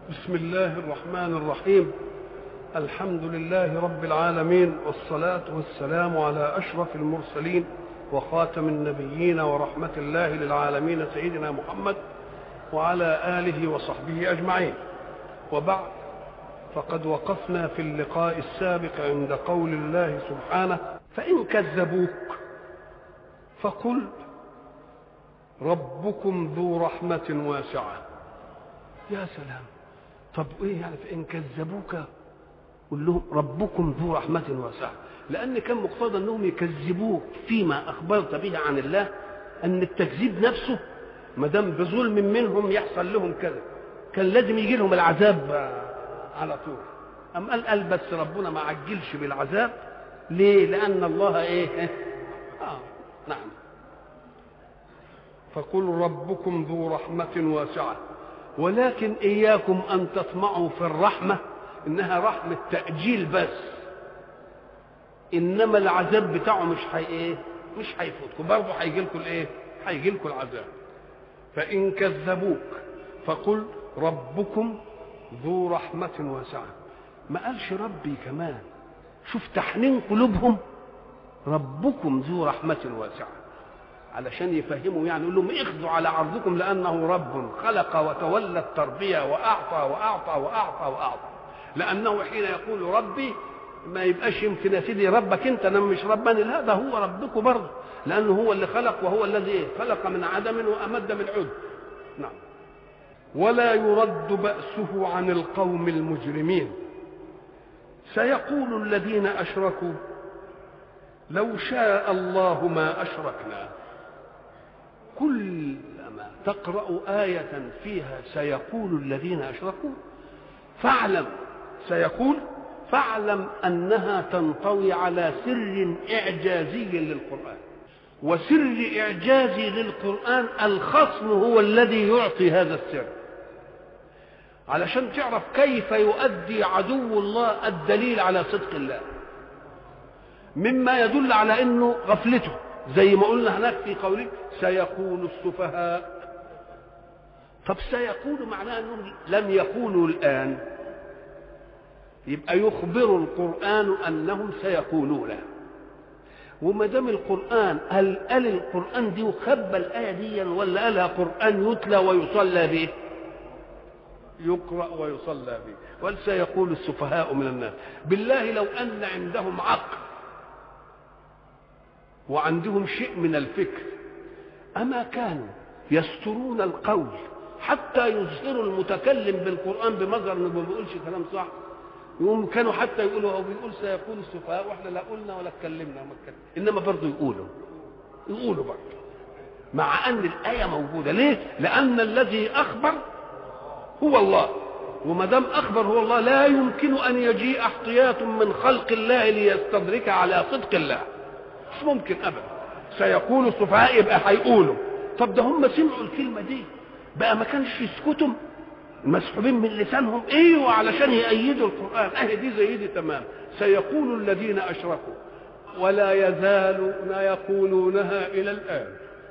بسم الله الرحمن الرحيم الحمد لله رب العالمين والصلاة والسلام على أشرف المرسلين وخاتم النبيين ورحمة الله للعالمين سيدنا محمد وعلى آله وصحبه أجمعين وبعد فقد وقفنا في اللقاء السابق عند قول الله سبحانه فإن كذبوك فقل ربكم ذو رحمة واسعة يا سلام طب ايه يعني فإن كذبوك قل لهم ربكم ذو رحمة واسعة لأن كان مقتضى أنهم يكذبوك فيما أخبرت به عن الله أن التكذيب نفسه ما دام بظلم منهم يحصل لهم كذا كان لازم يجي لهم العذاب على طول أم قال قال بس ربنا ما عجلش بالعذاب ليه؟ لأن الله إيه؟ آه نعم فقل ربكم ذو رحمة واسعة ولكن إياكم أن تطمعوا في الرحمة إنها رحمة تأجيل بس إنما العذاب بتاعه مش حي إيه؟ مش هيفوتكم برضه هيجي لكم الإيه؟ هيجي لكم العذاب فإن كذبوك فقل ربكم ذو رحمة واسعة ما قالش ربي كمان شوف تحنين قلوبهم ربكم ذو رحمة واسعة علشان يفهموا يعني يقول لهم اخذوا على عرضكم لأنه رب خلق وتولى التربية وأعطى وأعطى وأعطى وأعطى لأنه حين يقول ربي ما يبقاش يمكن يا سيدي ربك انت انا مش رباني لا ده هو ربكم برضه لانه هو اللي خلق وهو الذي خلق من عدم وامد من عد نعم ولا يرد بأسه عن القوم المجرمين سيقول الذين أشركوا لو شاء الله ما أشركنا كلما تقرأ آية فيها سيقول الذين أشركوا فاعلم سيقول فاعلم أنها تنطوي على سر إعجازي للقرآن وسر إعجازي للقرآن الخصم هو الذي يعطي هذا السر علشان تعرف كيف يؤدي عدو الله الدليل على صدق الله مما يدل على انه غفلته زي ما قلنا هناك في قوله سيقول السفهاء طب سيقول معناه انهم لم يقولوا الان يبقى يخبر القران انهم سيقولون وما دام القران هل قال القران دي وخبى الايه دي ولا قالها قران يتلى ويصلى به يقرأ ويصلى به قال سيقول السفهاء من الناس بالله لو أن عندهم عقل وعندهم شيء من الفكر أما كانوا يسترون القول حتى يظهروا المتكلم بالقرآن بمظهر انه ما بيقولش كلام صح يقوم كانوا حتى يقولوا هو بيقول سيقول السفهاء واحنا لا قلنا ولا اتكلمنا وما اتكلمنا انما برضه يقولوا يقولوا برضه مع ان الايه موجوده ليه؟ لان الذي اخبر هو الله وما دام اخبر هو الله لا يمكن ان يجيء احتياط من خلق الله ليستدرك على صدق الله مش ممكن ابدا سيقول السفهاء يبقى هيقولوا طب ده هم سمعوا الكلمه دي بقى ما كانش يسكتوا مسحوبين من لسانهم ايوه علشان يأيدوا القران اهي دي زي دي تمام سيقول الذين اشركوا ولا يزالون يقولونها الى الان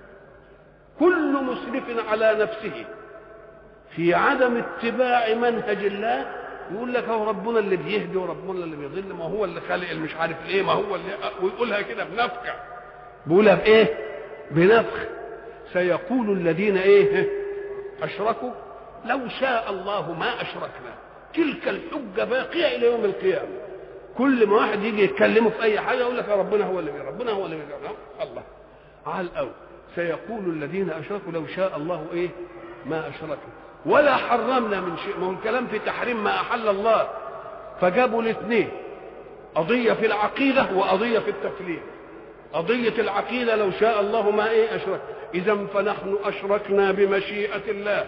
كل مسرف على نفسه في عدم اتباع منهج الله يقول لك هو ربنا اللي بيهدي وربنا اللي بيضل ما هو اللي خالق اللي مش عارف ايه ما هو اللي ويقولها كده بنفخه بيقولها بايه؟ بنفخ سيقول الذين ايه؟ اشركوا لو شاء الله ما اشركنا تلك الحجه باقيه الى يوم القيامه كل ما واحد يجي يتكلمه في اي حاجه يقول لك يا ربنا هو اللي بي ربنا هو اللي بي الله على الاول سيقول الذين اشركوا لو شاء الله ايه؟ ما اشركنا ولا حرمنا من شيء ما هو الكلام في تحريم ما احل الله فجابوا الاثنين قضيه في العقيده وقضيه في التكليف قضيه العقيده لو شاء الله ما ايه اشرك اذا فنحن اشركنا بمشيئه الله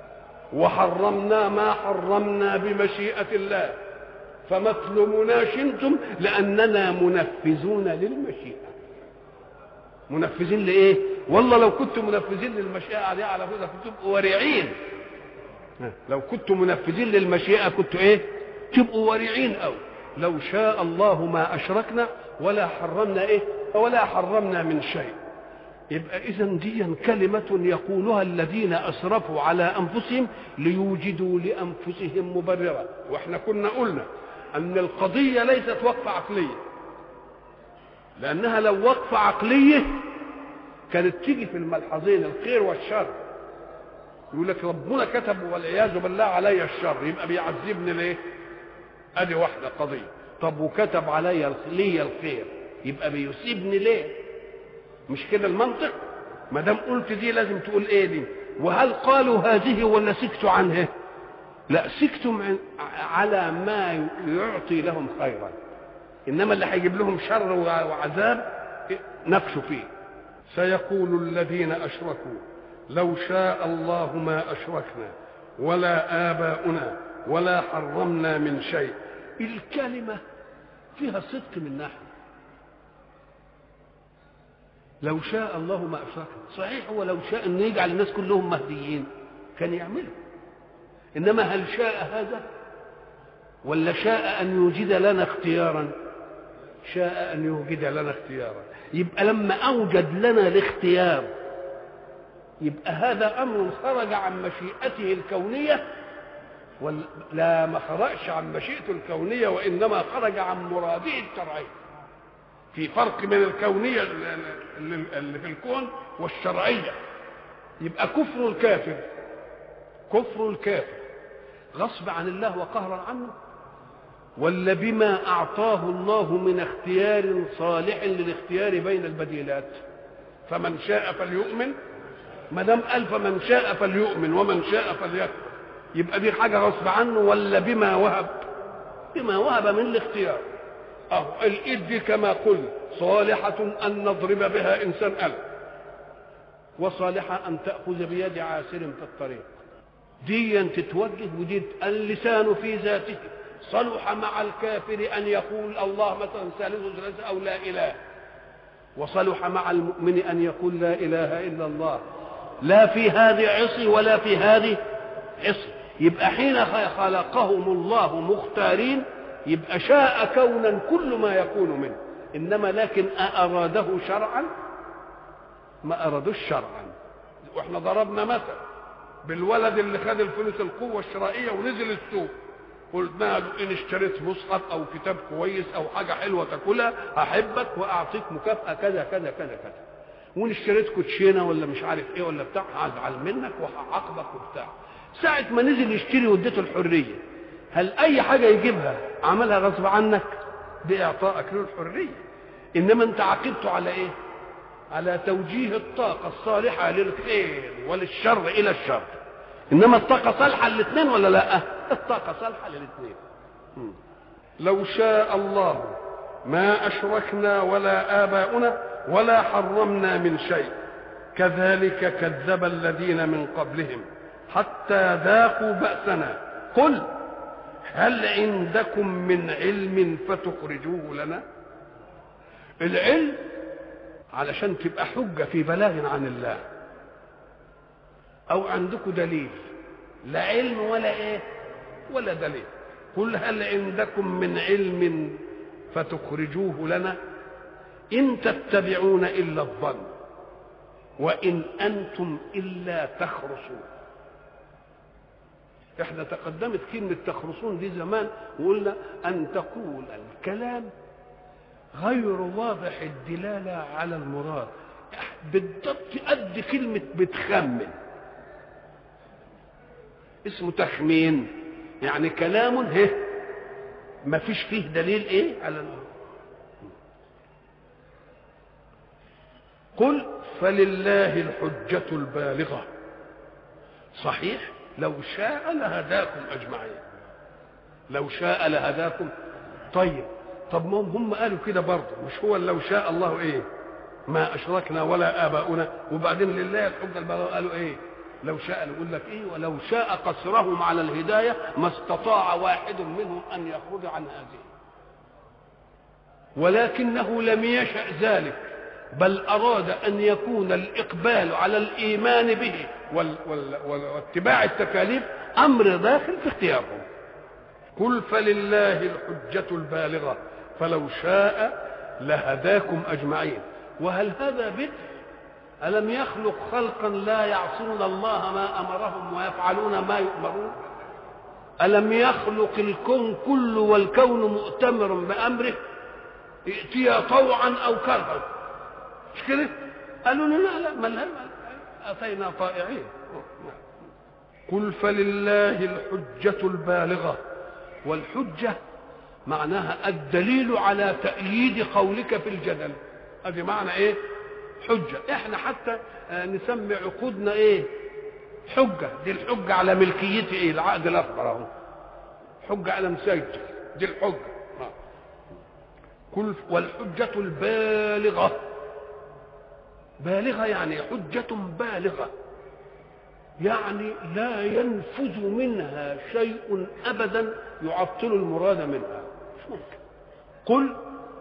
وحرمنا ما حرمنا بمشيئه الله فما تلوموناش انتم لاننا منفذون للمشيئه منفذين لايه والله لو كنتم منفذين للمشيئه عليها على فكره كنتم ورعين لو كنتم منفذين للمشيئة كنتوا ايه تبقوا ورعين أو لو شاء الله ما أشركنا ولا حرمنا ايه ولا حرمنا من شيء يبقى اذا دي كلمه يقولها الذين اسرفوا على انفسهم ليوجدوا لانفسهم مبررا واحنا كنا قلنا ان القضيه ليست وقفه عقليه لانها لو وقفه عقليه كانت تيجي في الملحظين الخير والشر يقول لك ربنا كتب والعياذ بالله علي الشر يبقى بيعذبني ليه ادي واحده قضيه طب وكتب علي لي الخير يبقى بيسيبني ليه مش كده المنطق ما دام قلت دي لازم تقول ايه دي وهل قالوا هذه ولا سكتوا عنها لا سكتوا على ما يعطي لهم خيرا انما اللي هيجيب لهم شر وعذاب نقشوا فيه سيقول الذين اشركوا لو شاء الله ما اشركنا ولا اباؤنا ولا حرمنا من شيء الكلمه فيها صدق من ناحيه لو شاء الله ما اشركنا صحيح هو لو شاء انه يجعل الناس كلهم مهديين كان يعمله انما هل شاء هذا ولا شاء ان يوجد لنا اختيارا شاء ان يوجد لنا اختيارا يبقى لما اوجد لنا الاختيار يبقى هذا امر خرج عن مشيئته الكونيه ولا لا ما خرجش عن مشيئته الكونيه وانما خرج عن مراده الشرعي في فرق بين الكونيه اللي في الكون والشرعيه يبقى كفر الكافر كفر الكافر غصب عن الله وقهرا عنه ولا بما اعطاه الله من اختيار صالح للاختيار بين البديلات فمن شاء فليؤمن ما دام قال فمن شاء فليؤمن ومن شاء فليكفر يبقى دي حاجه غصب عنه ولا بما وهب بما وهب من الاختيار اهو الايد دي كما قلنا صالحه ان نضرب بها انسان ألم وصالحه ان تاخذ بيد عاسر في الطريق دي تتوجه ودي اللسان في ذاته صلح مع الكافر ان يقول الله مثلا ثالث ثلاثه او لا اله وصلح مع المؤمن ان يقول لا اله الا الله لا في هذه عصي ولا في هذه عصي يبقى حين خلقهم الله مختارين يبقى شاء كونا كل ما يكون منه انما لكن اراده شرعا ما ارادوش شرعا واحنا ضربنا مثل بالولد اللي خد الفلوس القوه الشرائيه ونزل السوق قلنا له ان اشتريت مصحف او كتاب كويس او حاجه حلوه تاكلها احبك واعطيك مكافاه كذا كذا كذا كذا وان اشتريت كوتشينه ولا مش عارف ايه ولا بتاع هزعل منك وهعاقبك وبتاع ساعة ما نزل يشتري واديته الحرية هل أي حاجة يجيبها عملها غصب عنك دي إعطائك له الحرية إنما أنت عاقبته على إيه؟ على توجيه الطاقة الصالحة للخير وللشر إلى الشر إنما الطاقة صالحة للاثنين ولا لا؟ الطاقة صالحة للاثنين لو شاء الله ما أشركنا ولا آباؤنا ولا حرمنا من شيء كذلك كذب الذين من قبلهم حتى ذاقوا بأسنا قل هل عندكم من علم فتخرجوه لنا العلم علشان تبقى حجة في بلاغ عن الله أو عندكم دليل لا علم ولا إيه ولا دليل قل هل عندكم من علم فتخرجوه لنا إن تتبعون إلا الظن وإن أنتم إلا تخرصون احنا تقدمت كلمة تخرصون دي زمان وقلنا أن تقول الكلام غير واضح الدلالة على المراد بالضبط قد كلمة بتخمن اسمه تخمين يعني كلام هه ما فيش فيه دليل ايه على قل فلله الحجة البالغة صحيح لو شاء لهداكم اجمعين لو شاء لهداكم طيب طب ما هم قالوا كده برضه مش هو لو شاء الله ايه ما اشركنا ولا اباؤنا وبعدين لله الحجه البالغه قالوا ايه لو شاء يقول لك ايه ولو شاء قصرهم على الهدايه ما استطاع واحد منهم ان يخرج عن هذه ولكنه لم يشا ذلك بل اراد ان يكون الاقبال على الايمان به وال وال واتباع التكاليف امر داخل في اختيارهم قل فلله الحجه البالغه فلو شاء لهداكم اجمعين وهل هذا بدء ألم يخلق خلقا لا يعصون الله ما أمرهم ويفعلون ما يؤمرون ألم يخلق الكون كله والكون مؤتمر بأمره ائتيا طوعا أو كرها مش كده؟ قالوا له لا لا ما أتينا طائعين قل فلله الحجة البالغة والحجة معناها الدليل على تأييد قولك في الجدل هذه معنى ايه حجة احنا حتى نسمي عقودنا ايه حجة دي الحجة على ملكيتي ايه العقد الاخضر اهو حجة على مساجد دي الحجة كل والحجة البالغة بالغة يعني حجة بالغة يعني لا ينفذ منها شيء ابدا يعطل المراد منها مش ممكن قل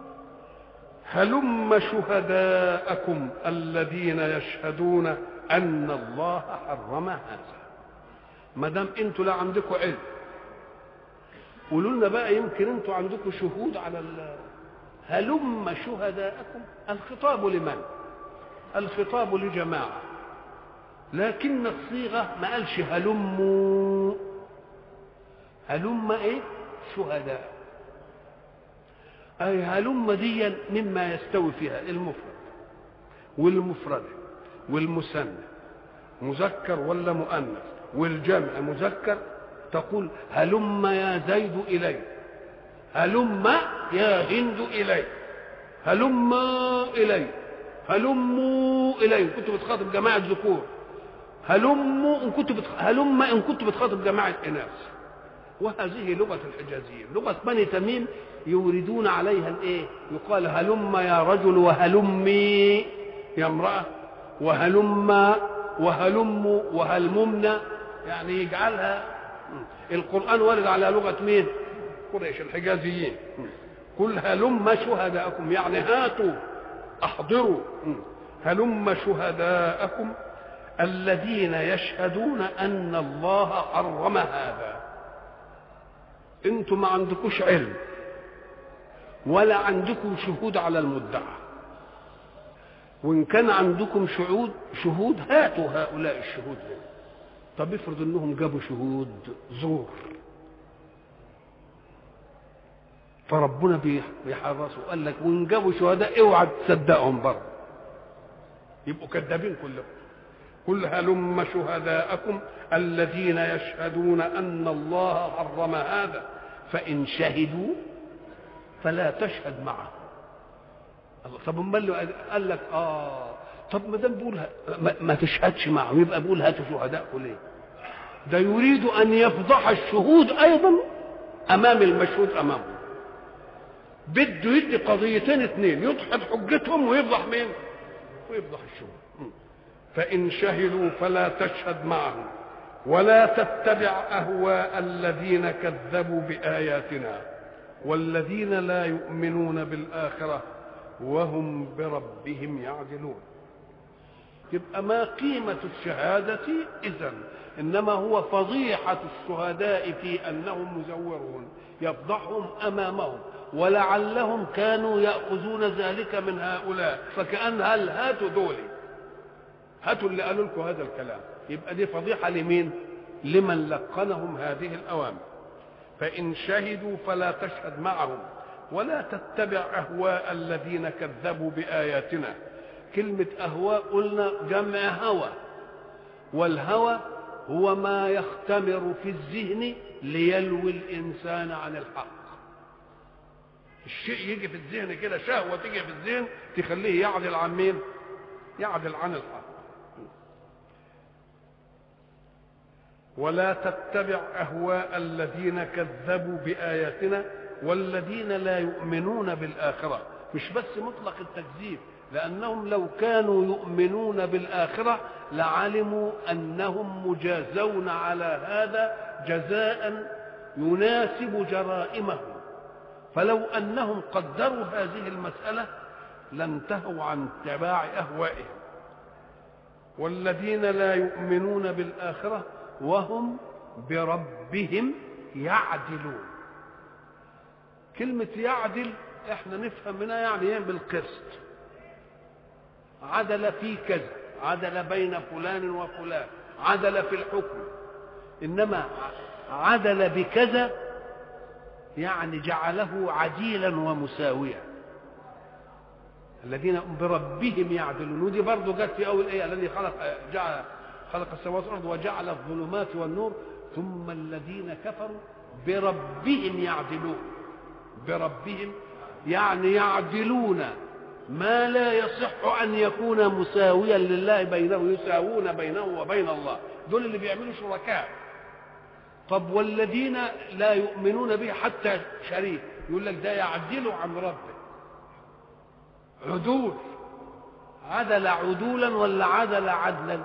هلم شهداءكم الذين يشهدون ان الله حرم هذا ما دام انتوا لا عندكم علم قولوا لنا بقى يمكن انتوا عندكم شهود على هلم شهداءكم الخطاب لمن الخطاب لجماعه لكن الصيغه ما قالش هلموا هلم ايه شهداء أي هلم ديا مما يستوي فيها المفرد والمفرد والمثنى مذكر ولا مؤنث والجمع مذكر تقول هلم يا زيد إلي هلم يا هند إلي هلم إلي هلموا إلي إن كنت بتخاطب جماعة ذكور هلموا إن كنت بتخ... هلم إن كنت بتخاطب جماعة إناث وهذه لغة الحجازيين لغة بني تميم يوردون عليها الايه يقال هلم يا رجل وهلمي يا امرأة وهلم وهلم وهلممنا يعني يجعلها القرآن ورد على لغة مين قريش الحجازيين قل هلم شهداءكم يعني هاتوا احضروا هلم شهداءكم الذين يشهدون ان الله حرم هذا انتم ما عندكوش علم ولا عندكم شهود على المدعى وان كان عندكم شهود شهود هاتوا هؤلاء الشهود طب افرض انهم جابوا شهود زور فربنا بيحرصوا قال لك وان جابوا شهداء اوعى تصدقهم برضه يبقوا كذابين كلهم قل هلم شهداءكم الذين يشهدون ان الله حرم هذا فان شهدوا فلا تشهد معه الله طب امال قال لك اه طب ما دام بيقول ما, ما تشهدش معه يبقى بيقول هاتوا شهداءكم ليه؟ ده يريد ان يفضح الشهود ايضا امام المشهود امامه بده يدي قضيتين اثنين يدحض حجتهم ويفضح مين؟ ويفضح الشهود فإن شهدوا فلا تشهد معهم ولا تتبع أهواء الذين كذبوا بآياتنا والذين لا يؤمنون بالآخرة وهم بربهم يعدلون يبقى ما قيمة الشهادة إذا إنما هو فضيحة الشهداء في أنهم مزورون يفضحهم أمامهم ولعلهم كانوا يأخذون ذلك من هؤلاء فكأن هل هاتوا دولي هاتوا اللي قالوا لكم هذا الكلام يبقى دي فضيحة لمين لمن لقنهم هذه الأوامر فإن شهدوا فلا تشهد معهم ولا تتبع أهواء الذين كذبوا بآياتنا كلمة أهواء قلنا جمع هوى والهوى هو ما يختمر في الذهن ليلوي الإنسان عن الحق الشيء يجي في الذهن كده شهوة تيجي في الذهن تخليه يعدل عن مين يعدل عن الحق ولا تتبع اهواء الذين كذبوا باياتنا والذين لا يؤمنون بالاخره مش بس مطلق التكذيب لانهم لو كانوا يؤمنون بالاخره لعلموا انهم مجازون على هذا جزاء يناسب جرائمهم فلو انهم قدروا هذه المساله لانتهوا عن اتباع اهوائهم والذين لا يؤمنون بالاخره وهم بربهم يعدلون كلمة يعدل احنا نفهم منها يعني ايه بالقسط عدل في كذا عدل بين فلان وفلان عدل في الحكم انما عدل بكذا يعني جعله عديلا ومساويا الذين بربهم يعدلون ودي برضه جت في اول ايه الذي خلق جعل خلق السماوات والارض وجعل الظلمات والنور ثم الذين كفروا بربهم يعدلون بربهم يعني يعدلون ما لا يصح ان يكون مساويا لله بينه يساوون بينه وبين الله دول اللي بيعملوا شركاء طب والذين لا يؤمنون به حتى شريك يقول لك ده يعدل عن ربه عدول عدل عدولا ولا عدل عدلا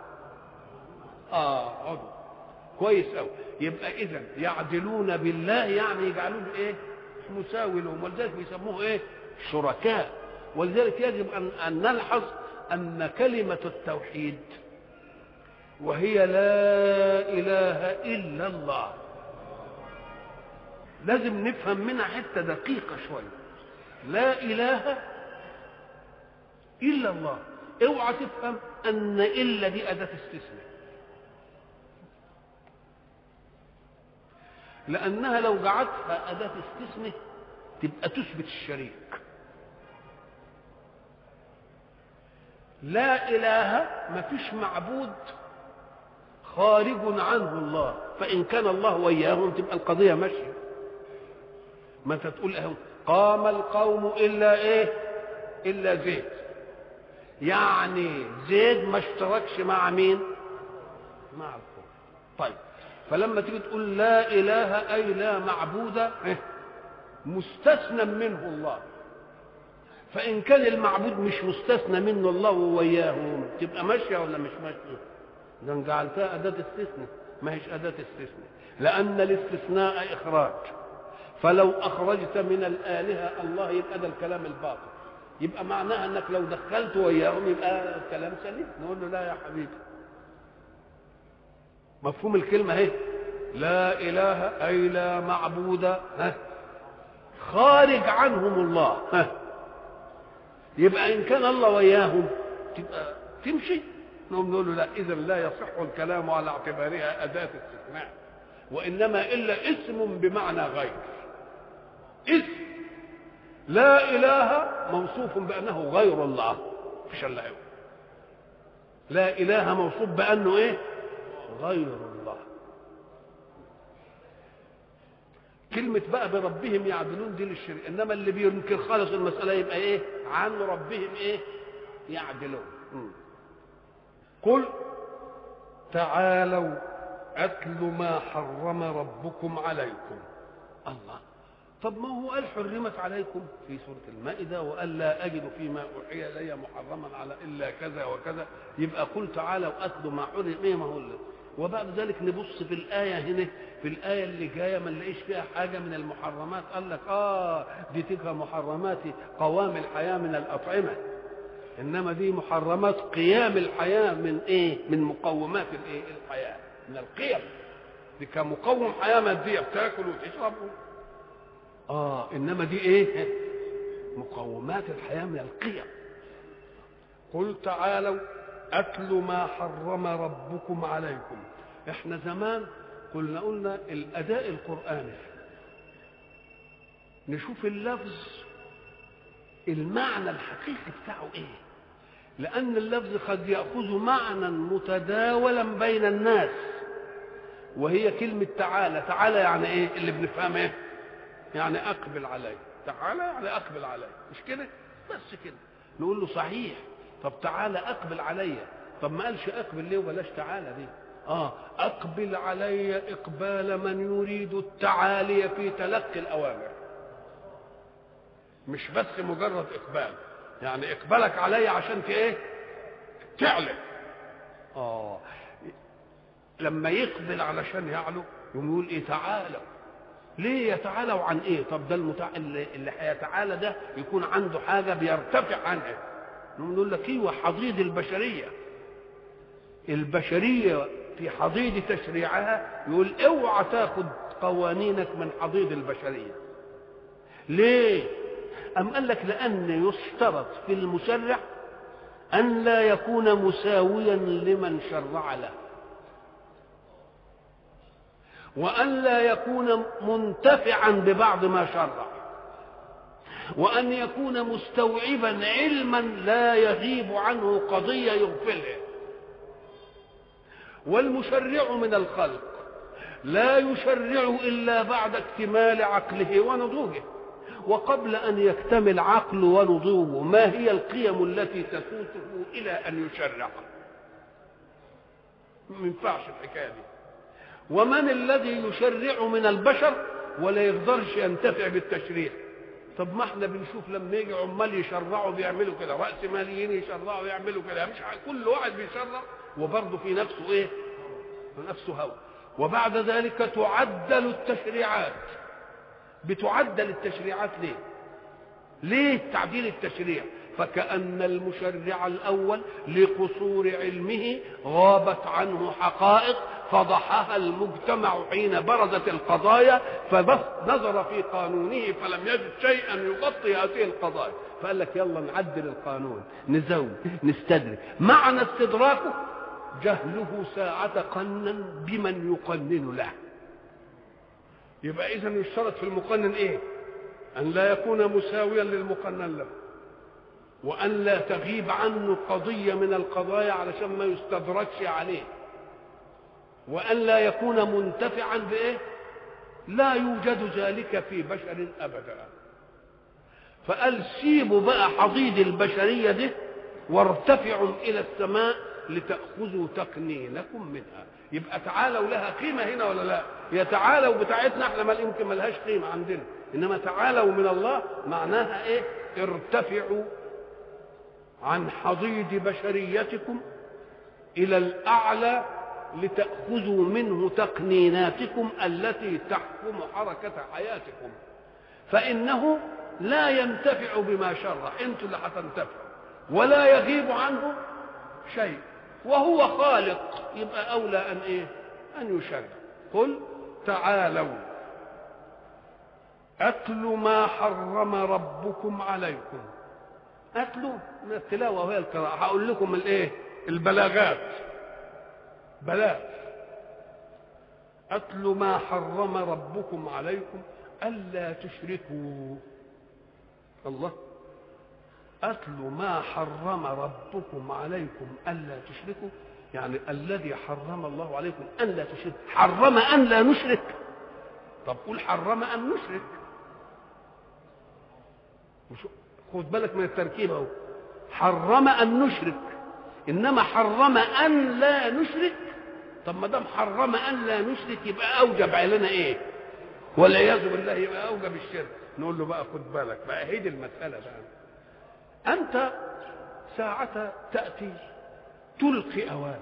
اه عدل كويس قوي يبقى اذا يعدلون بالله يعني يجعلوه ايه مساوي لهم ولذلك بيسموه ايه شركاء ولذلك يجب ان ان نلحظ ان كلمه التوحيد وهي لا اله الا الله لازم نفهم منها حته دقيقه شويه لا اله الا الله اوعى تفهم ان الا دي اداه استثناء لانها لو جعلتها اداه استثناء تبقى تثبت الشريك لا اله ما فيش معبود خارج عنه الله فان كان الله وياهم تبقى القضيه ماشيه ما انت تقول اهو قام القوم الا ايه الا زيد يعني زيد ما اشتركش مع مين مع القوم طيب فلما تيجي تقول لا اله اي لا معبود مستثنى منه الله فان كان المعبود مش مستثنى منه الله ووياه تبقى ماشيه ولا مش ماشيه ده جعلتها اداه استثناء ما هيش اداه استثناء لان الاستثناء اخراج فلو اخرجت من الالهه الله يبقى ده الكلام الباطل يبقى معناها انك لو دخلت وياهم يبقى الكلام سليم نقول له لا يا حبيبي مفهوم الكلمه اهي لا اله اي لا معبود ها خارج عنهم الله ها يبقى ان كان الله وياهم تبقى تمشي نقوم نقول له لا اذا لا يصح الكلام على اعتبارها اداه استثناء وانما الا اسم بمعنى غير اسم لا اله موصوف بانه غير الله مفيش الا هو لا اله موصوف بانه ايه غير الله كلمة بقى بربهم يعدلون دي للشرك إنما اللي بينكر خالص المسألة يبقى إيه عن ربهم إيه يعدلون قل تعالوا أتل ما حرم ربكم عليكم الله طب ما هو قال حرمت عليكم في سورة المائدة وقال لا أجد فيما أوحي إلي محرما على إلا كذا وكذا يبقى قل تعالوا أتل ما حرم إيه ما هو اللي وبعد ذلك نبص في الآية هنا في الآية اللي جاية ما نلاقيش فيها حاجة من المحرمات قال لك آه دي تلك محرمات قوام الحياة من الأطعمة إنما دي محرمات قيام الحياة من إيه؟ من مقومات الإيه؟ الحياة من القيم دي كمقوم حياة مادية بتاكل وتشرب آه إنما دي إيه؟ مقومات الحياة من القيم قل تعالوا أتل ما حرم ربكم عليكم احنا زمان كنا قلنا الأداء القرآني نشوف اللفظ المعنى الحقيقي بتاعه ايه لأن اللفظ قد يأخذ معنى متداولا بين الناس وهي كلمة تعالى تعالى يعني ايه اللي بنفهمه ايه يعني أقبل علي تعالى يعني أقبل علي مش كده بس كده نقول له صحيح طب تعالى اقبل عليا طب ما قالش اقبل ليه وبلاش تعالى دي اه اقبل علي اقبال من يريد التعالي في تلقي الاوامر مش بس مجرد اقبال يعني اقبالك علي عشان في ايه تعلى اه لما يقبل علشان يعلو يقوم يقول ايه تعالوا ليه يتعالوا عن ايه طب ده المتع... اللي هيتعالى ده يكون عنده حاجه بيرتفع عنها نقول لك ايوه حضيض البشريه البشريه في حضيض تشريعها يقول اوعى تاخد قوانينك من حضيض البشريه ليه ام قال لك لان يشترط في المشرع أن لا يكون مساويا لمن شرع له وأن لا يكون منتفعا ببعض ما شرع وأن يكون مستوعبا علما لا يغيب عنه قضية يغفلها والمشرع من الخلق لا يشرع إلا بعد اكتمال عقله ونضوجه وقبل أن يكتمل عقله ونضوجه ما هي القيم التي تسوسه إلى أن يشرع ما ينفعش الحكاية دي ومن الذي يشرع من البشر ولا يقدرش ينتفع بالتشريع طب ما احنا بنشوف لما يجي عمال يشرعوا بيعملوا كده راس ماليين يشرعوا يعملوا كده مش كل واحد بيشرع وبرضه في نفسه ايه في نفسه هوى وبعد ذلك تعدل التشريعات بتعدل التشريعات ليه ليه تعديل التشريع فكأن المشرع الأول لقصور علمه غابت عنه حقائق فضحها المجتمع حين برزت القضايا فنظر في قانونه فلم يجد شيئا يغطي هذه القضايا فقال لك يلا نعدل القانون نزود نستدرك معنى استدراكه جهله ساعة قنا بمن يقنن له يبقى إذا يشترط في المقنن إيه؟ أن لا يكون مساويا للمقنن له وأن لا تغيب عنه قضية من القضايا علشان ما يستدركش عليه وأن لا يكون منتفعا بإيه؟ لا يوجد ذلك في بشر أبدا فقال سيبوا بقى حضيض البشرية دي وارتفعوا إلى السماء لتأخذوا تقنينكم منها يبقى تعالوا لها قيمة هنا ولا لا هي تعالوا بتاعتنا احنا ما يمكن ما لهاش قيمة عندنا إنما تعالوا من الله معناها إيه ارتفعوا عن حضيض بشريتكم إلى الأعلى لتأخذوا منه تقنيناتكم التي تحكم حركة حياتكم فإنه لا ينتفع بما شرع انتوا اللي هتنتفعوا ولا يغيب عنه شيء وهو خالق يبقى أولى أن إيه أن يشرع قل تعالوا أتل ما حرم ربكم عليكم أتلوا من التلاوة وهي القراءة هقول لكم الإيه البلاغات بلاغ أتل ما حرم ربكم عليكم ألا تشركوا الله أتل ما حرم ربكم عليكم ألا تشركوا يعني الذي حرم الله عليكم أن لا تشركوا حرم أن لا نشرك طب قول حرم أن نشرك خد بالك من التركيب اهو حرم أن نشرك إنما حرم أن لا نشرك طب ما دام حرم أن لا نشرك يبقى أوجب علينا إيه؟ والعياذ بالله يبقى أوجب الشرك نقول له بقى خد بالك بقى هي دي المسألة بقى أنت ساعة تأتي تلقي أوامر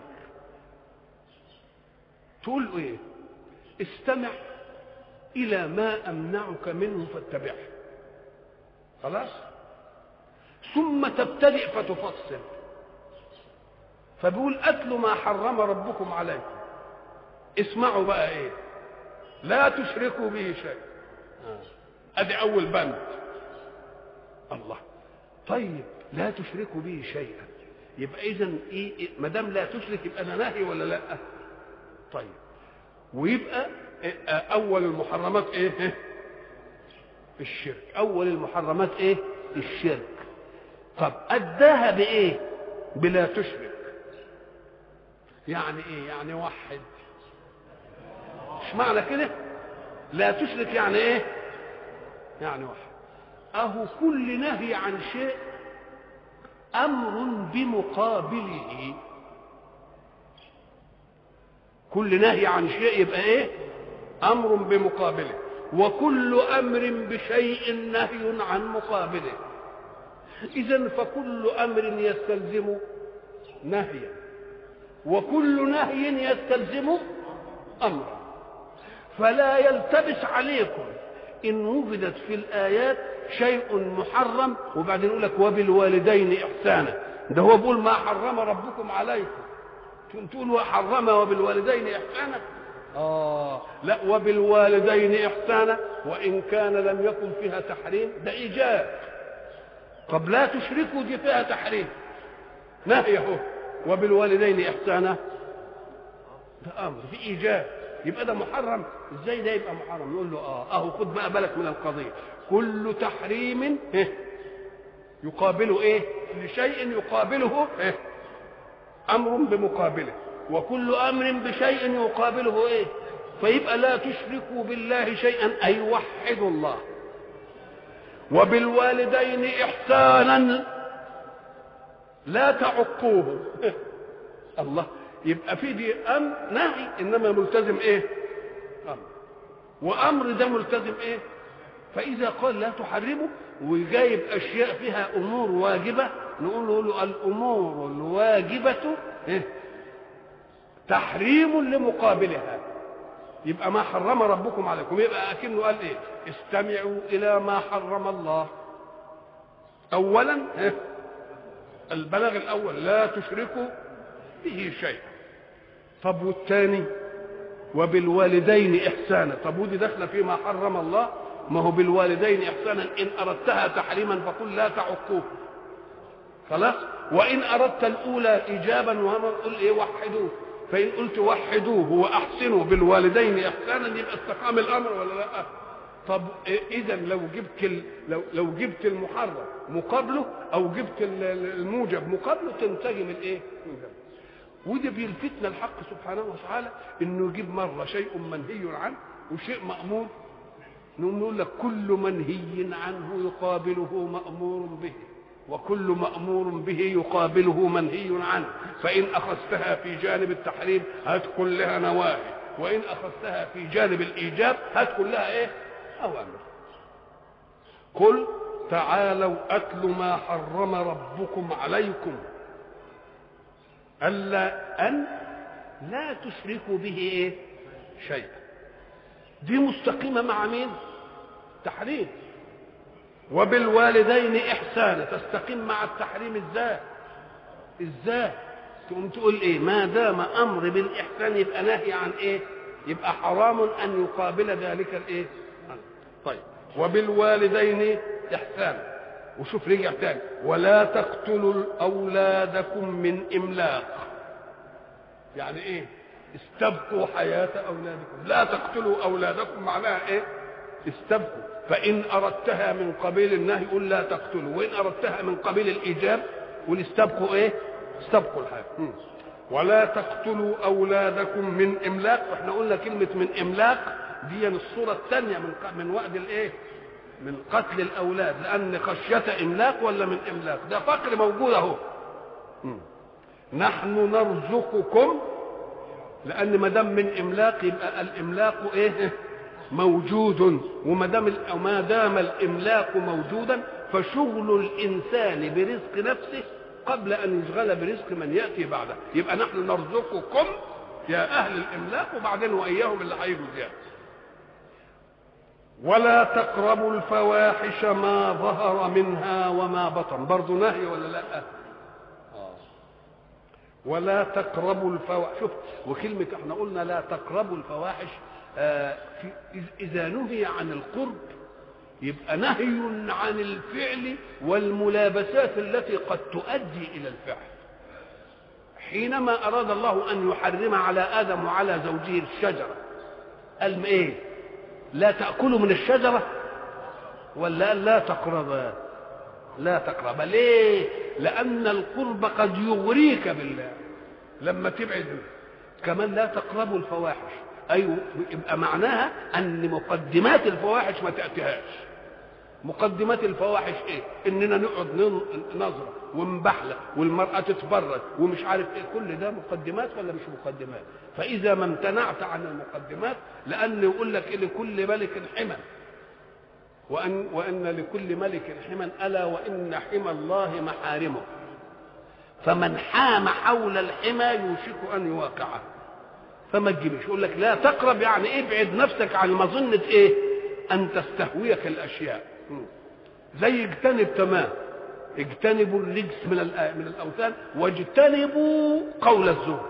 تقول إيه؟ استمع إلى ما أمنعك منه فاتبعه خلاص؟ ثم تبتدئ فتفصل فبيقول أتلوا ما حرم ربكم عليكم اسمعوا بقى ايه لا تشركوا به شيء ادي اول بند الله طيب لا تشركوا به شيئا يبقى اذا ايه ما دام لا تشرك يبقى انا نهي ولا لا طيب ويبقى اول المحرمات ايه الشرك اول المحرمات ايه الشرك طب اداها بايه بلا تشرك يعني ايه يعني وحد مش معنى كده لا تشرك يعني ايه يعني وحد اهو كل نهي عن شيء امر بمقابله كل نهي عن شيء يبقى ايه امر بمقابله وكل امر بشيء نهي عن مقابله اذا فكل امر يستلزم نهيا وكل نهي يستلزم امرا فلا يلتبس عليكم ان وجدت في الايات شيء محرم وبعدين يقول لك وبالوالدين احسانا ده هو بيقول ما حرم ربكم عليكم تقولوا حرم وبالوالدين احسانا اه لا وبالوالدين احسانا وان كان لم يكن فيها تحريم ده ايجاب طب لا تشركوا دي فيها تحريم نهي اهو وبالوالدين احسانا ده امر في ايجاب يبقى ده محرم ازاي ده يبقى محرم نقول له اه اهو خد بقى بالك من القضيه كل تحريم إيه؟ يقابله ايه لشيء يقابله إيه؟ امر بمقابله وكل امر بشيء يقابله ايه فيبقى لا تشركوا بالله شيئا اي وحدوا الله وبالوالدين احسانا لا تعقوهم الله يبقى في دي امر نهي انما ملتزم ايه امر وامر ده ملتزم ايه فاذا قال لا تحرموا وجايب اشياء فيها امور واجبه نقول له الامور الواجبه إيه؟ تحريم لمقابلها يبقى ما حرم ربكم عليكم يبقى اكنه قال ايه استمعوا الى ما حرم الله اولا إيه؟ البلاغ الاول لا تشركوا به شيئا طب والثاني وبالوالدين احسانا طب ودي داخله فيما حرم الله ما هو بالوالدين احسانا ان اردتها تحريما فقل لا تعقوه خلاص وان اردت الاولى ايجابا وهما قل ايه وحدوه فان قلت وحدوه واحسنوا بالوالدين احسانا يبقى استقام الامر ولا لا طب اذا لو جبت ال... لو لو جبت المحرم مقابله او جبت الموجب مقابله تنسجم الايه وده بيلفتنا الحق سبحانه وتعالى انه يجيب مره شيء منهي عنه وشيء مامور نقوم نقول لك كل منهي عنه يقابله مامور به وكل مامور به يقابله منهي عنه فان اخذتها في جانب التحريم هات كلها نواهي وان اخذتها في جانب الايجاب هات كلها ايه اوامر قل تعالوا اتل ما حرم ربكم عليكم ألا أن لا تشركوا به إيه؟ شيئا دي مستقيمة مع مين؟ تحريم وبالوالدين إحسانا تستقيم مع التحريم إزاي؟ إزاي؟ تقوم تقول إيه؟ ما دام أمر بالإحسان يبقى نهي عن إيه؟ يبقى حرام أن يقابل ذلك الإيه؟ طيب وبالوالدين إحسانا وشوف رجع تاني ولا تقتلوا اولادكم من املاق يعني ايه استبقوا حياه اولادكم لا تقتلوا اولادكم معناها ايه استبقوا فان اردتها من قبيل النهي قل لا تقتلوا وان اردتها من قبيل الايجاب قل استبقوا ايه استبقوا الحياه ولا تقتلوا اولادكم من املاق واحنا قلنا كلمه من املاق دي الصوره الثانيه من من وعد الايه من قتل الاولاد لان خشيه املاق ولا من املاق ده فقر موجود اهو نحن نرزقكم لان ما دام من املاق يبقى الاملاق ايه موجود وما دام ما دام الاملاق موجودا فشغل الانسان برزق نفسه قبل ان يشغل برزق من ياتي بعده يبقى نحن نرزقكم يا اهل الاملاق وبعدين واياهم اللي هيجوا زياده ولا تقربوا الفواحش ما ظهر منها وما بطن برضه نهي ولا لا ولا تقربوا الفواحش شوف وكلمة احنا قلنا لا تقربوا الفواحش آه في إذا نهي عن القرب يبقى نهي عن الفعل والملابسات التي قد تؤدي إلى الفعل حينما أراد الله أن يحرم على آدم وعلى زوجه الشجرة قال إيه لا تأكلوا من الشجرة ولا لا تقربا لا تقربا ليه لأن القرب قد يغريك بالله لما تبعد كمان لا تقربوا الفواحش أيوة يبقى معناها أن مقدمات الفواحش ما تأتيهاش مقدمات الفواحش ايه اننا نقعد نظره ونبحلق والمراه تتبرج ومش عارف ايه كل ده مقدمات ولا مش مقدمات فاذا ما امتنعت عن المقدمات لان يقول لك لكل ملك حمى وان وان لكل ملك حمى الا وان حمى الله محارمه فمن حام حول الحمى يوشك ان يواقعه فما تجيبش يقول لك لا تقرب يعني ابعد نفسك عن مظنه ايه ان تستهويك الاشياء زي اجتنب تمام اجتنبوا الرجس من من الاوثان واجتنبوا قول الزور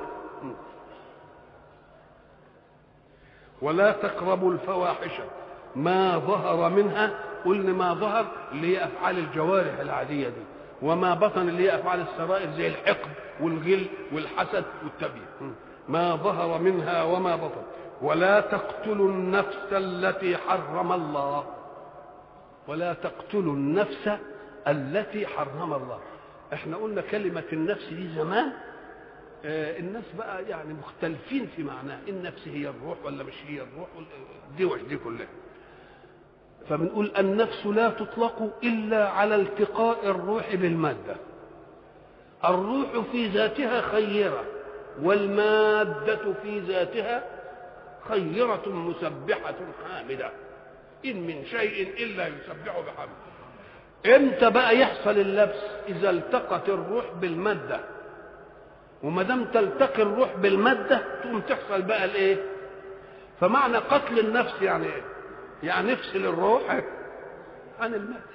ولا تقربوا الفواحش ما ظهر منها قلنا ما ظهر اللي هي افعال الجوارح العاديه دي وما بطن اللي هي افعال السرائر زي الحقد والغل والحسد والتبيين ما ظهر منها وما بطن ولا تقتلوا النفس التي حرم الله ولا تقتلوا النفس التي حرم الله احنا قلنا كلمة النفس دي زمان آه الناس بقى يعني مختلفين في معناها النفس هي الروح ولا مش هي الروح دي دي كلها فبنقول النفس لا تطلق إلا على التقاء الروح بالمادة الروح في ذاتها خيرة والمادة في ذاتها خيرة مسبحة حامدة إن من شيء إلا يسبح بحمده امتى بقى يحصل اللبس اذا التقت الروح بالماده وما دام تلتقي الروح بالماده تقوم تحصل بقى الايه فمعنى قتل النفس يعني ايه يعني نفصل الروح عن الماده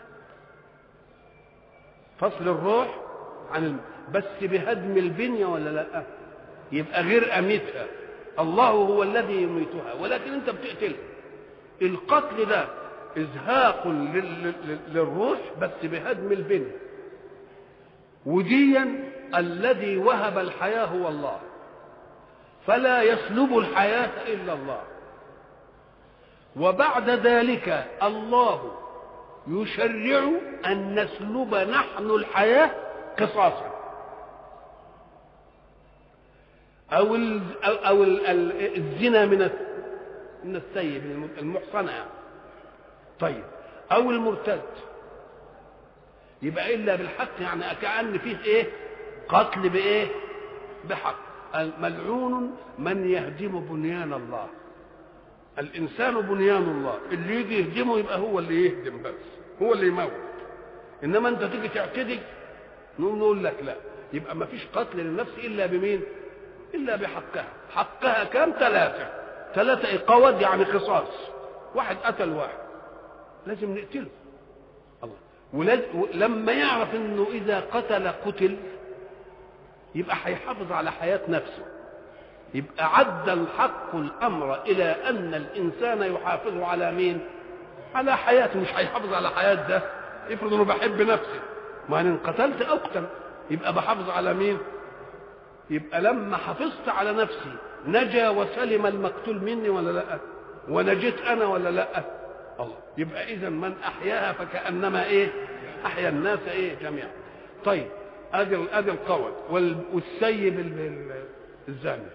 فصل الروح عن الم... بس بهدم البنيه ولا لا يبقى غير اميتها الله هو الذي يميتها ولكن انت بتقتلها القتل ده ازهاق للروح بس بهدم البنية وديا الذي وهب الحياة هو الله فلا يسلب الحياة إلا الله وبعد ذلك الله يشرع أن نسلب نحن الحياة قصاصا أو أو الزنا من من السيب المحصنة يعني طيب او المرتد يبقى الا بالحق يعني كان فيه ايه قتل بايه بحق ملعون من يهدم بنيان الله الانسان بنيان الله اللي يجي يهدمه يبقى هو اللي يهدم بس هو اللي يموت انما انت تيجي تعتدي نقول نقول لك لا يبقى ما فيش قتل للنفس الا بمين الا بحقها حقها كام ثلاثه ثلاثه اقاوات يعني قصاص واحد قتل واحد لازم نقتله الله ولاد لما يعرف انه اذا قتل قتل يبقى هيحافظ على حياه نفسه يبقى عد الحق الامر الى ان الانسان يحافظ على مين على حياته مش هيحافظ على حياه ده افرض انه بحب نفسي ما ان قتلت اقتل يبقى بحافظ على مين يبقى لما حافظت على نفسي نجا وسلم المقتول مني ولا لا ونجيت انا ولا لا الله يبقى اذا من احياها فكانما ايه احيا الناس ايه جميعا طيب ادي ادي القول والسيب الزاني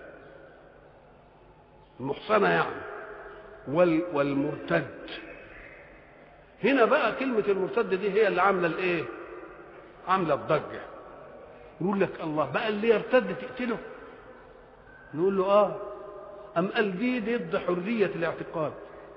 المحصنه يعني وال والمرتد هنا بقى كلمة المرتد دي هي اللي عاملة الايه؟ عاملة الضجة. يقول لك الله بقى اللي يرتد تقتله؟ نقول له اه. أم قال دي ضد حرية الاعتقاد.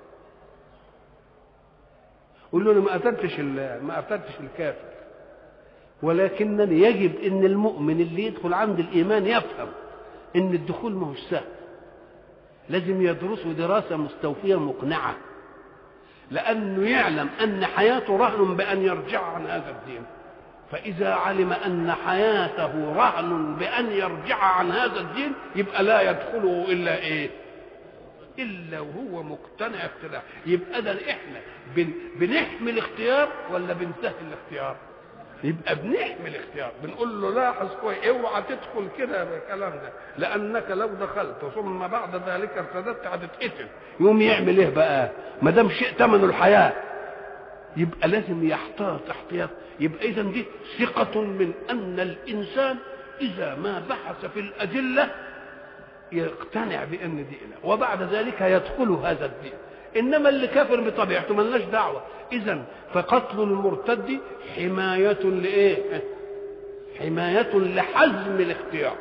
قول له انا ما قتلتش ما قتلتش الكافر ولكنني يجب ان المؤمن اللي يدخل عند الايمان يفهم ان الدخول ما هوش سهل لازم يدرسه دراسه مستوفيه مقنعه لانه يعلم ان حياته رهن بان يرجع عن هذا الدين فاذا علم ان حياته رهن بان يرجع عن هذا الدين يبقى لا يدخله الا ايه الا وهو مقتنع اقتناع يبقى ده احنا بن بنحمي الاختيار ولا بنسهل الاختيار يبقى بنحمي الاختيار بنقول له لاحظ كويس اوعى تدخل كده بالكلام ده لانك لو دخلت ثم بعد ذلك ارتدت هتتقتل يقوم يعمل ايه بقى ما دام شيء ثمنه الحياه يبقى لازم يحتاط احتياط يبقى اذا دي ثقه من ان الانسان اذا ما بحث في الادله يقتنع بان دي اله وبعد ذلك يدخل هذا الدين انما اللي كافر بطبيعته ملناش دعوه اذا فقتل المرتد حمايه لايه حمايه لحزم الاختيار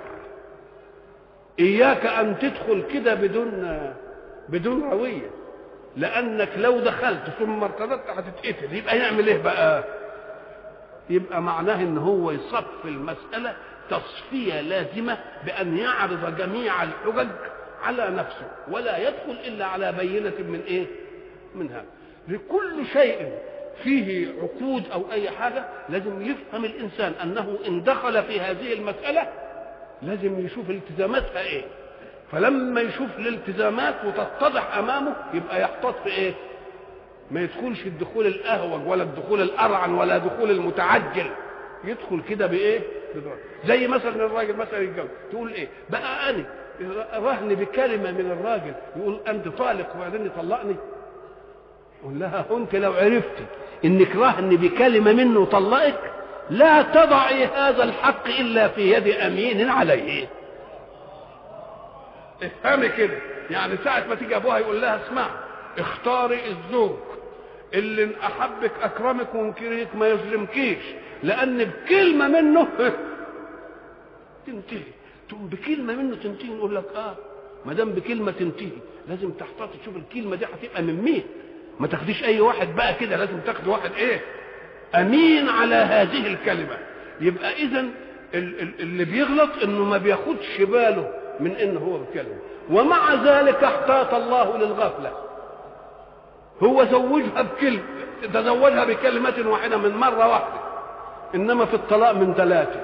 اياك ان تدخل كده بدون بدون رويه لانك لو دخلت ثم ارتدت هتتقتل يبقى يعمل ايه بقى يبقى معناه ان هو يصف المساله تصفيه لازمه بان يعرض جميع الحجج على نفسه ولا يدخل الا على بينه من ايه من هذا لكل شيء فيه عقود او اي حاجه لازم يفهم الانسان انه ان دخل في هذه المساله لازم يشوف التزاماتها ايه فلما يشوف الالتزامات وتتضح امامه يبقى يحتاط في ايه ما يدخلش الدخول الاهوج ولا الدخول الارعن ولا دخول المتعجل يدخل كده بايه بدور. زي مثلا الراجل مثلا يتجوز تقول ايه بقى انا رهن بكلمه من الراجل يقول انت طالق وبعدين يطلقني قول لها انت لو عرفتي انك رهن بكلمه منه وطلقك لا تضعي هذا الحق الا في يد امين عليه افهمي كده يعني ساعة ما تيجي ابوها يقول لها اسمع اختاري الزوج اللي ان احبك اكرمك وان كرهك ما يظلمكيش لان بكلمة منه تنتهي تقوم بكلمة منه تنتهي نقول لك اه ما دام بكلمة تنتهي لازم تحتاط تشوف الكلمة دي هتبقى من مين ما تاخديش اي واحد بقى كده لازم تاخد واحد ايه امين على هذه الكلمة يبقى اذا اللي بيغلط انه ما بياخدش باله من انه هو بيتكلم ومع ذلك احتاط الله للغفله هو زوجها بكلمه تزوجها بكلمة واحدة من مرة واحدة إنما في الطلاق من ثلاثة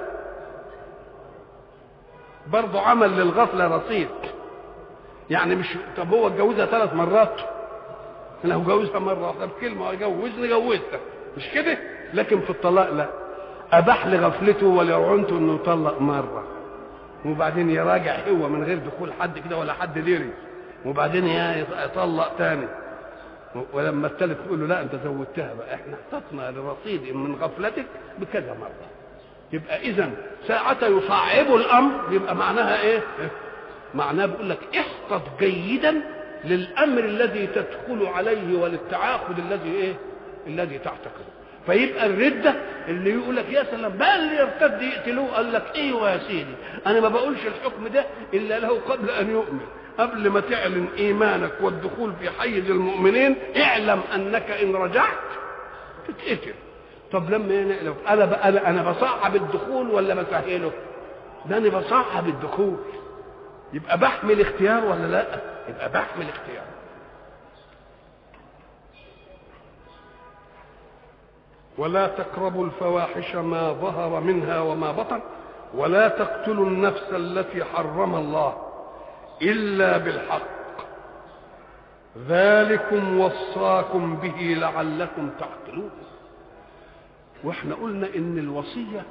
برضه عمل للغفلة رصيد يعني مش طب هو اتجوزها ثلاث مرات لو جوزها مرة واحدة بكلمة جوزني جوزتها مش كده لكن في الطلاق لا أباح لغفلته ولعنته إنه يطلق مرة وبعدين يراجع هو من غير دخول حد كده ولا حد ديري وبعدين يطلق تاني ولما الثالث تقول له لا انت زودتها بقى احنا احتطنا لرصيد من غفلتك بكذا مره يبقى اذا ساعة يصعب الامر يبقى معناها ايه؟ معناه بيقول لك احتط جيدا للامر الذي تدخل عليه وللتعاقد الذي ايه؟ الذي تعتقده فيبقى الردة اللي يقول لك يا سلام بقى اللي يرتد يقتلوه قال لك ايوه يا سيدي انا ما بقولش الحكم ده الا له قبل ان يؤمن قبل ما تعلن ايمانك والدخول في حيز المؤمنين اعلم انك ان رجعت تتقتل طب لما لو انا بقى انا بصعب الدخول ولا بسهله؟ ده انا بصعب الدخول يبقى بحمل اختيار ولا لا؟ يبقى بحمل اختيار ولا تقربوا الفواحش ما ظهر منها وما بطن ولا تقتلوا النفس التي حرم الله الا بالحق ذلكم وصاكم به لعلكم تعقلون واحنا قلنا ان الوصيه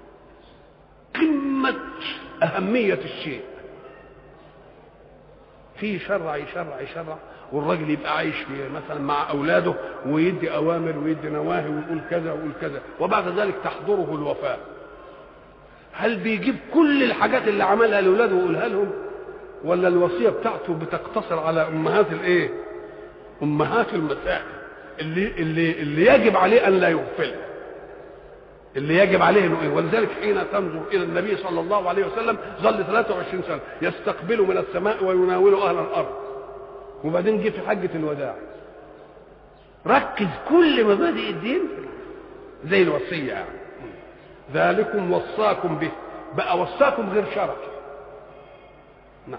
قمه اهميه الشيء في شرع يشرع يشرع والراجل يبقى عايش في مثلا مع اولاده ويدي اوامر ويدي نواهي ويقول كذا ويقول كذا وبعد ذلك تحضره الوفاه هل بيجيب كل الحاجات اللي عملها لاولاده ويقولها لهم ولا الوصيه بتاعته بتقتصر على امهات الايه امهات المسائل اللي اللي اللي يجب عليه ان لا يغفلها اللي يجب عليه انه ايه ولذلك حين تنظر الى النبي صلى الله عليه وسلم ظل 23 سنه يستقبل من السماء ويناول اهل الارض وبعدين جه في حجه الوداع ركز كل مبادئ الدين زي الوصيه يعني ذلكم وصاكم به بقى وصاكم غير شرعي نعم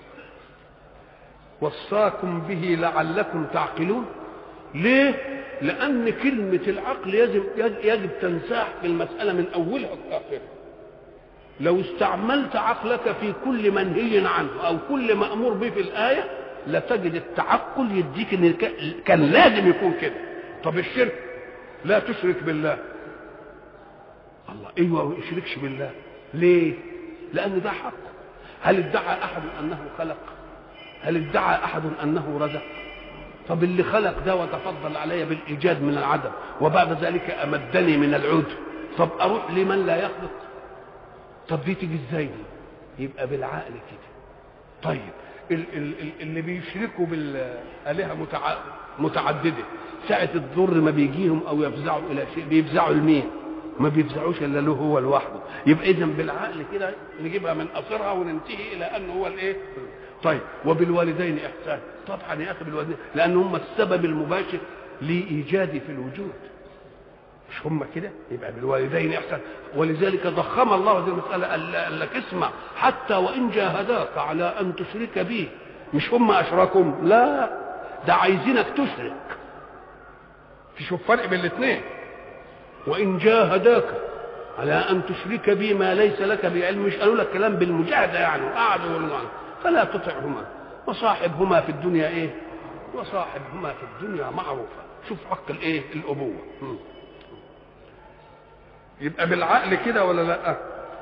وصاكم به لعلكم تعقلون ليه لان كلمه العقل يجب يجب تنساح في المساله من اولها لاخرها لو استعملت عقلك في كل منهي عنه او كل مامور به في الايه لتجد التعقل يديك ان كان لازم يكون كده طب الشرك لا تشرك بالله الله ايوه ما يشركش بالله ليه لان ده حق هل ادعى احد انه خلق هل ادعى احد انه رزق طب اللي خلق ده وتفضل علي بالايجاد من العدم وبعد ذلك امدني من العود طب اروح لمن لا يخلق طب دي تيجي ازاي دي يبقى بالعقل كده طيب ال- ال- ال- اللي بيشركوا بالالهه متع... متعدده ساعه الضر ما بيجيهم او يفزعوا الى شيء بيفزعوا لمين ما بيفزعوش الا له هو لوحده يبقى اذا بالعقل كده نجيبها من قصرها وننتهي الى انه هو الايه طيب وبالوالدين احسان طبعا يا اخي بالوالدين لان هم السبب المباشر لايجادي في الوجود مش هم كده يبقى بالوالدين احسان ولذلك ضخم الله هذه المساله قال لك اسمع حتى وان جاهداك على ان تشرك بي مش هم اشراكم لا ده عايزينك تشرك في شوف فرق بين الاثنين وان جاهداك على ان تشرك بي ما ليس لك بعلم مش قالوا لك كلام بالمجاهده يعني وقعدوا يقولوا فلا تطعهما وصاحبهما في الدنيا ايه وصاحبهما في الدنيا معروفه شوف حق الايه الابوه يبقى بالعقل كده ولا لا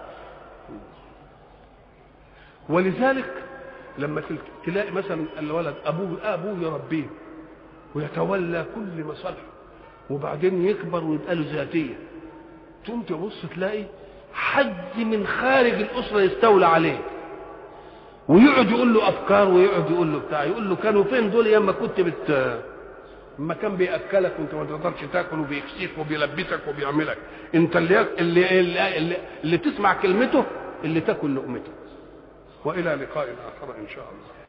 ولذلك لما تلاقي مثلا الولد ابوه ابوه يربيه ويتولى كل مصالحه وبعدين يكبر ويبقى له ذاتيه تقوم تبص تلاقي حد من خارج الاسره يستولى عليه ويقعد يقول له افكار ويقعد يقول له بتاع يقول له كانوا فين دول ياما كنت بت اما كان بياكلك وانت ما تقدرش تاكل وبيكسيك وبيلبسك وبيعملك انت اللي اللي, اللي, اللي, اللي تسمع كلمته اللي تاكل لقمته والى لقاء اخر ان شاء الله